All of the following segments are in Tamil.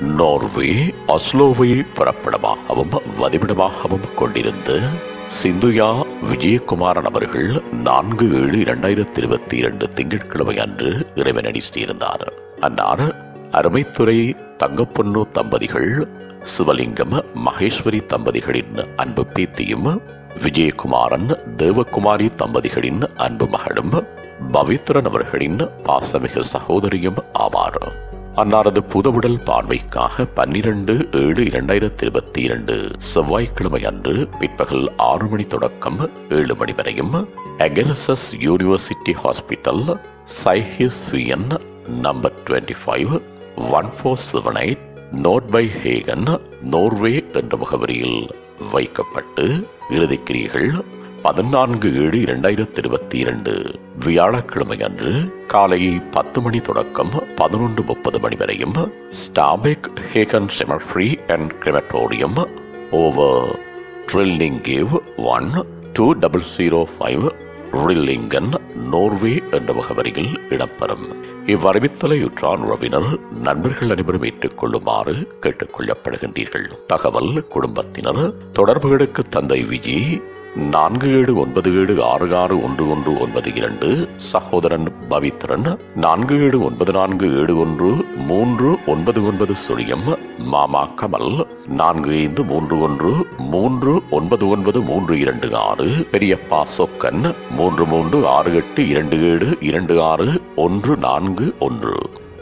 நோர்வே அஸ்லோவை பிறப்பிடமாகவும் வதிவிடமாகவும் கொண்டிருந்த சிந்துயா விஜயகுமாரன் அவர்கள் நான்கு ஏழு இரண்டாயிரத்தி இருபத்தி இரண்டு திங்கட்கிழமை அன்று இறைவனடி சேர்ந்தார் அன்னார் அருமைத்துறை தங்கப்பொன்னு தம்பதிகள் சிவலிங்கம் மகேஸ்வரி தம்பதிகளின் அன்பு பேத்தியும் விஜயகுமாரன் தேவகுமாரி தம்பதிகளின் அன்பு மகளும் பவித்ரன் அவர்களின் பாசமிகு சகோதரியும் ஆவார் அன்னாரது புதவுடல் பார்வைக்காக பன்னிரண்டு ஏழு இரண்டாயிரத்தி இருபத்தி இரண்டு செவ்வாய்க்கிழமை அன்று பிற்பகல் ஆறு மணி தொடக்கம் ஏழு மணி வரையும் அகரசஸ் யூனிவர்சிட்டி ஹாஸ்பிட்டல் சைஹிஸ்வியன் number twenty five one four seven eight Nordbyhagen Norway என்ற முகவரியில் வைக்கப்பட்டு இறுதிக்கிரியைகள் பதினான்கு ஏழு இரண்டாயிரத்தி இருபத்தி இரண்டு வியாழக்கிழமை அன்று காலை பத்து மணி தொடக்கம் பதினொன்று முப்பது மணி வரையும் Stabekk Haugen cemetery and crematorium ஓவர் ட்ரில்லிங் கேவ் one two double zero five ரில்லிங்கன் நோர்வே என்ற முகவரியில் இடம்பெறும் இவ்வறிவித்தலை உற்றான் உறவினர் நண்பர்கள் அனைவரும் ஏற்றுக்கொள்ளுமாறு கேட்டுக்கொள்ளப்படுகின்றீர்கள் தகவல் குடும்பத்தினர் தொடர்புகளுக்கு தந்தை விஜி நான்கு ஏழு ஒன்பது ஏழு ஆறு ஆறு ஒன்று ஒன்று ஒன்பது இரண்டு சகோதரன் பவித்ரன் நான்கு ஏழு ஒன்பது நான்கு ஏழு ஒன்று மூன்று ஒன்பது ஒன்பது சுழியம் மாமா கமல் நான்கு ஐந்து மூன்று ஒன்று மூன்று ஒன்பது ஒன்பது மூன்று இரண்டு ஆறு பெரியப்பா சொக்கன் மூன்று மூன்று ஆறு எட்டு இரண்டு ஏழு இரண்டு ஆறு ஒன்று நான்கு ஒன்று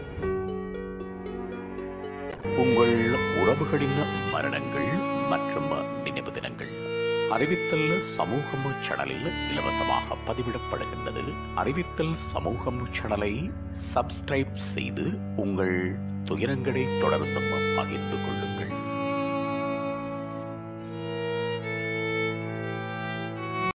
உங்கள் உறவுகளின் மரணங்கள் மற்றும் நினைவு தினங்கள் அறிவித்தல் சமூகம் சேனலில் இலவசமாக பதிவிடப்படுகின்றது அறிவித்தல் சமூகம் சேனலை சப்ஸ்கிரைப் செய்து உங்கள் துயரங்களை தொடர்ந்தும் பகிர்ந்து கொள்ளுங்கள்